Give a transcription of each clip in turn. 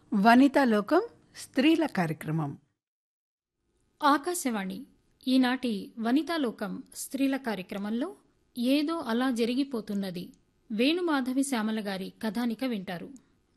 వనితా లోకం స్త్రీల కార్యక్రమం ఆకాశవాణి ఈనాటి వనితాలోకం స్త్రీల కార్యక్రమంలో ఏదో అలా జరిగిపోతున్నది వేణుమాధవి శ్యామల గారి కథానిక వింటారు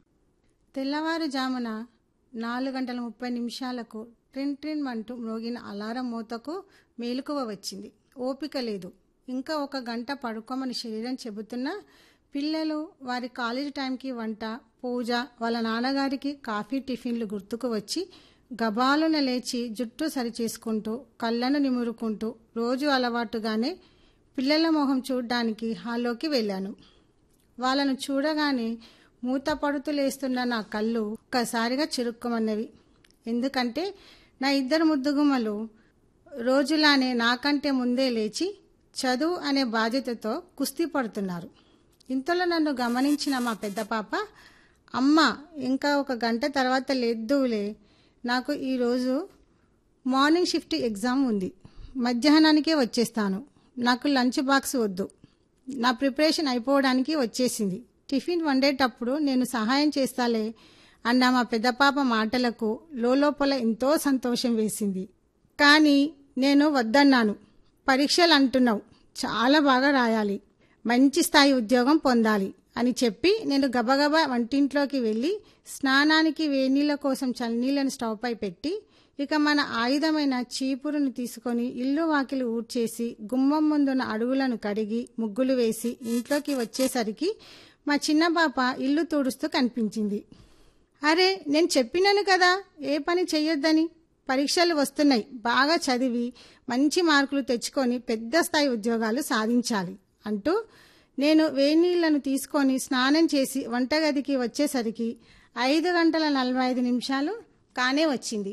తెల్లవారుజామున నాలుగు గంటల ముప్పై నిమిషాలకు ట్రిన్ ట్రిన్ అంటూ మ్రోగిన అలారం మూతకు మేలుకువ వచ్చింది ఓపిక లేదు ఇంకా ఒక గంట పడుకోమని శరీరం చెబుతున్నా పిల్లలు వారి కాలేజీ టైంకి వంట పూజ వాళ్ళ నాన్నగారికి కాఫీ టిఫిన్లు గుర్తుకు వచ్చి గబాలున లేచి జుట్టు సరిచేసుకుంటూ కళ్ళను నిమురుకుంటూ రోజు అలవాటుగానే పిల్లల మొహం చూడ్డానికి హాల్లోకి వెళ్ళాను వాళ్ళను చూడగానే మూత పడుతూ లేస్తున్న నా కళ్ళు ఒక్కసారిగా చిరుక్కుమన్నవి ఎందుకంటే నా ఇద్దరు ముద్దుగుమ్మలు రోజులానే నాకంటే ముందే లేచి చదువు అనే బాధ్యతతో కుస్తీ పడుతున్నారు ఇంతలో నన్ను గమనించిన మా పెద్ద పాప అమ్మ ఇంకా ఒక గంట తర్వాత లేద్దువులే నాకు ఈరోజు మార్నింగ్ షిఫ్ట్ ఎగ్జామ్ ఉంది మధ్యాహ్నానికే వచ్చేస్తాను నాకు లంచ్ బాక్స్ వద్దు నా ప్రిపరేషన్ అయిపోవడానికి వచ్చేసింది టిఫిన్ వండేటప్పుడు నేను సహాయం చేస్తాలే అన్న మా పెద్ద పాప మాటలకు లోపల ఎంతో సంతోషం వేసింది కానీ నేను వద్దన్నాను పరీక్షలు అంటున్నావు చాలా బాగా రాయాలి మంచి స్థాయి ఉద్యోగం పొందాలి అని చెప్పి నేను గబగబా వంటింట్లోకి వెళ్ళి స్నానానికి వేనీళ్ళ కోసం చన్నీళ్ళని స్టవ్ పై పెట్టి ఇక మన ఆయుధమైన చీపురుని తీసుకొని ఇల్లు వాకిలి ఊడ్చేసి గుమ్మం ముందున్న అడుగులను కడిగి ముగ్గులు వేసి ఇంట్లోకి వచ్చేసరికి మా చిన్న పాప ఇల్లు తుడుస్తూ కనిపించింది అరే నేను చెప్పినాను కదా ఏ పని చెయ్యొద్దని పరీక్షలు వస్తున్నాయి బాగా చదివి మంచి మార్కులు తెచ్చుకొని పెద్ద స్థాయి ఉద్యోగాలు సాధించాలి అంటూ నేను వేనీళ్లను తీసుకొని స్నానం చేసి వంటగదికి వచ్చేసరికి ఐదు గంటల నలభై ఐదు నిమిషాలు కానే వచ్చింది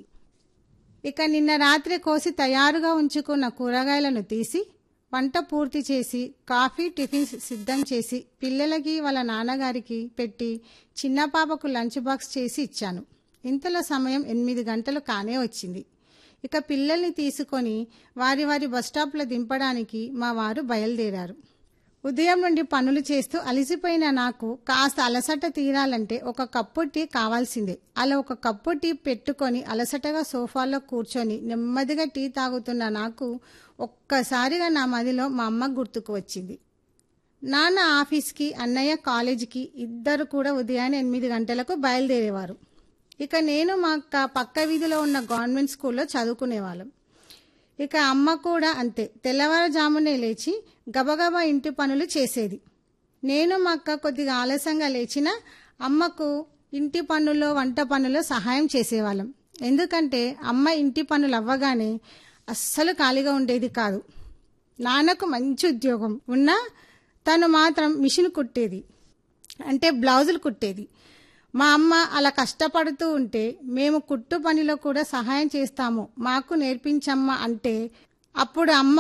ఇక నిన్న రాత్రి కోసి తయారుగా ఉంచుకున్న కూరగాయలను తీసి వంట పూర్తి చేసి కాఫీ టిఫిన్స్ సిద్ధం చేసి పిల్లలకి వాళ్ళ నాన్నగారికి పెట్టి చిన్న పాపకు లంచ్ బాక్స్ చేసి ఇచ్చాను ఇంతలో సమయం ఎనిమిది గంటలు కానే వచ్చింది ఇక పిల్లల్ని తీసుకొని వారి వారి బస్టాప్లో దింపడానికి మా వారు బయలుదేరారు ఉదయం నుండి పనులు చేస్తూ అలసిపోయిన నాకు కాస్త అలసట తీరాలంటే ఒక కప్పు టీ కావాల్సిందే అలా ఒక కప్పు టీ పెట్టుకొని అలసటగా సోఫాలో కూర్చొని నెమ్మదిగా టీ తాగుతున్న నాకు ఒక్కసారిగా నా మదిలో మా అమ్మ గుర్తుకు వచ్చింది నాన్న ఆఫీస్కి అన్నయ్య కాలేజీకి ఇద్దరు కూడా ఉదయాన్నే ఎనిమిది గంటలకు బయలుదేరేవారు ఇక నేను మా పక్క వీధిలో ఉన్న గవర్నమెంట్ స్కూల్లో చదువుకునేవాళ్ళం ఇక అమ్మ కూడా అంతే తెల్లవారుజామునే లేచి గబగబా ఇంటి పనులు చేసేది నేను మా అక్క కొద్దిగా ఆలస్యంగా లేచిన అమ్మకు ఇంటి పనుల్లో వంట పనుల్లో సహాయం చేసేవాళ్ళం ఎందుకంటే అమ్మ ఇంటి పనులు అవ్వగానే అస్సలు ఖాళీగా ఉండేది కాదు నాన్నకు మంచి ఉద్యోగం ఉన్నా తను మాత్రం మిషన్ కుట్టేది అంటే బ్లౌజులు కుట్టేది మా అమ్మ అలా కష్టపడుతూ ఉంటే మేము కుట్టు పనిలో కూడా సహాయం చేస్తాము మాకు నేర్పించమ్మా అంటే అప్పుడు అమ్మ